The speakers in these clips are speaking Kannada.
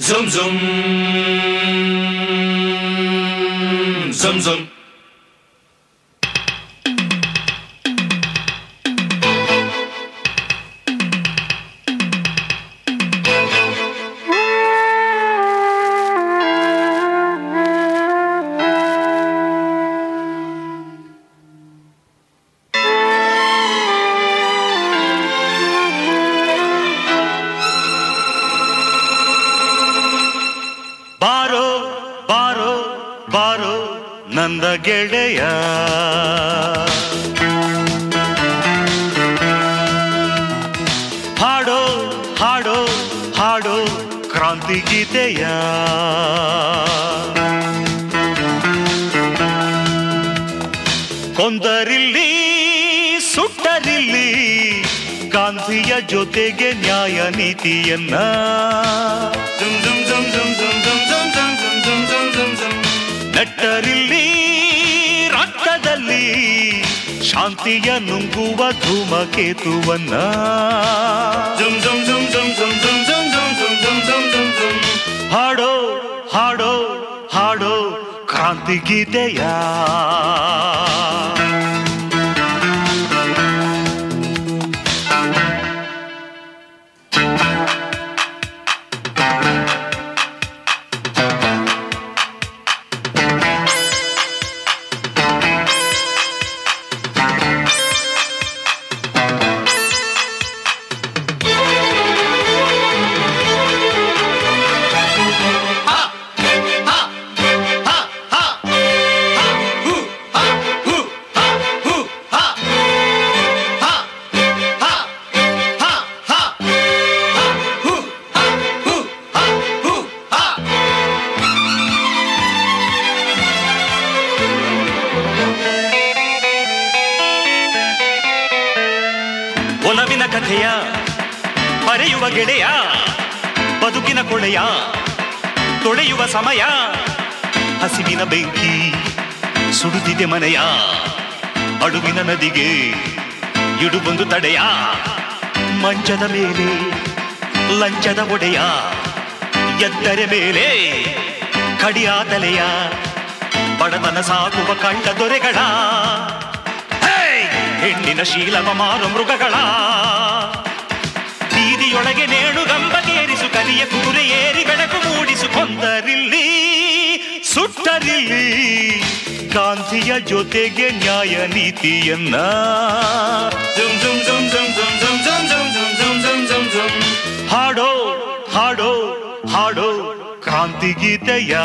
Zum zum. Zum zum. ಬಾರೋ ಬಾರೋ ಬಾರೋ ನಂದ ಗೆಳೆಯ ಹಾಡೋ ಹಾಡೋ ಹಾಡೋ ಕ್ರಾಂತಿ ಗೀತೆಯ ಕೊಂದರಿಲ್ಲಿ ಸುಟ್ಟರಿಲ್ಲಿ ಗಾಂಧಿಯ ಜೊತೆಗೆ ನ್ಯಾಯ ನೀತಿಯನ್ನ Zum zum zum zum zum zum zum zum zum zum zum zum zum. ನೆಟ್ಟರಿಲ್ಲಿ ರಕ್ತದಲ್ಲಿ ಶಾಂತಿಯ ನುಂಗುವ ಧೂಮಕೇತುವನ್ನ Zum zum zum zum zum zum zum zum zum zum zum zum zum. ಹಾಡೋ ಹಾಡೋ ಹಾಡೋ ಕ್ರಾಂತಿ ಗೀತೆಯ ಒಲವಿನ ಕಥೆಯ ಬರೆಯುವ ಗೆಳೆಯ ಬದುಕಿನ ಕೊಳೆಯ ತೊಳೆಯುವ ಸಮಯ ಹಸಿವಿನ ಬೆಂಕಿ ಸುಡುತ್ತಿದೆ ಮನೆಯ ಅಡುವಿನ ನದಿಗೆ ಇಡುಬೊಂದು ತಡೆಯ ಮಂಚದ ಮೇಲೆ ಲಂಚದ ಒಡೆಯ ಎದ್ದರೆ ಮೇಲೆ ಕಡಿಯ ತಲೆಯ ಬಡತನ ಸಾಕುವ ಕಂಡ ದೊರೆಗಳ ಹೇ! ಹೆಣ್ಣಿನ ಶೀಲವ ಮಾರು ಮೃಗಗಳ ಬೀದಿಯೊಳಗೆ ನೇಣುಗಂಬಗೇರಿಸು ಕಲಿಯ ಕುದುರೆ ಏರಿ ಬೆಳಕು ಮೂಡಿಸು ಕೊಂದರಿಲ್ಲಿ ಸುಟ್ಟರಿಲ್ಲಿ ಗಾಂಧಿಯ ಜೊತೆಗೆ ನ್ಯಾಯ ನೀತಿಯನ್ನ Zum zum zum zum zum zum zum zum zum zum zum zum zum. ಹಾಡೋ ಹಾಡೋ ಹಾಡೋ ಕ್ರಾಂತಿ ಗೀತೆಯ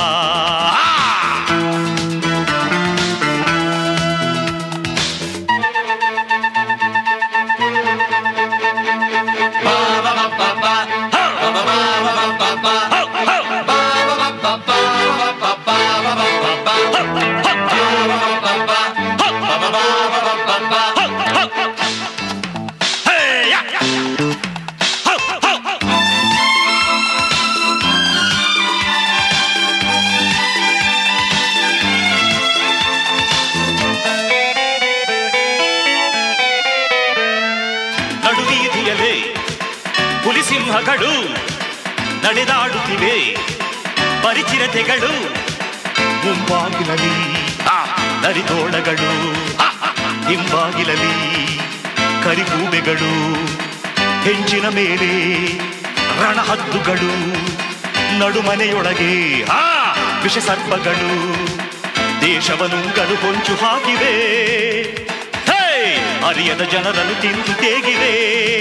ನಡುವೀದಿಯಲೇ ಹುಲಿಸಿಂಹಗಳು ನಡೆದಾಡುತ್ತಿವೆ ಪರಿಚಿರತೆಗಳು ಮುಂಬಾಗಿಲಲಿ ನರಿತೋಳಗಳು ಹಿಂಬಾಗಿಲಲಿ ಕರಿಗೂಬೆಗಳು ಹೆಂಚಿನ ಮೇಲೆ ರಣಹದ್ದುಗಳು ನಡುಮನೆಯೊಳಗೆ ಆ ವಿಷಸರ್ಪಗಳು ದೇಶವನುಂಗಲು ಹೊಂಚು ಹಾಕಿವೆ ಹೇ! ಅರಿಯದ ಜನರನ್ನು ತಿಂದು ತೇಗಿವೆ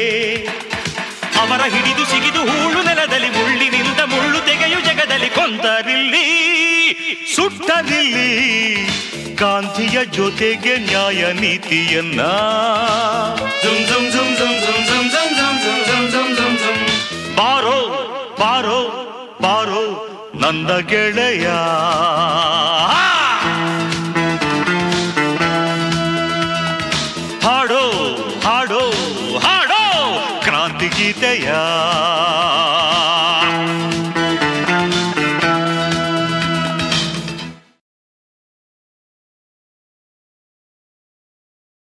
ಅವರ ಹಿಡಿದು ಸಿಗಿದು ಹೂಳು ನೆಲದಲ್ಲಿ ಮುಳ್ಳಿನಿಂದ ಮುಳ್ಳು ತೆಗೆಯು ಜಗದಲ್ಲಿ ಕೊಂದರಿಲ್ಲಿ ಸುಟ್ಟರಿಲ್ಲಿ ಗಾಂಧಿಯ ಜೊತೆಗೆ ನ್ಯಾಯ ನೀತಿಯನ್ನ Zum zum zum zum zum zum zum zum zum zum zum zum zum. ಬಾರೋ ಬಾರೋ ಬಾರೋ ನನ್ನ ಗೆಳೆಯ ಹಾಡೋ ಹಾಡೋ ಹಾಡೋ ಕ್ರಾಂತಿ ಗೀತೆಯ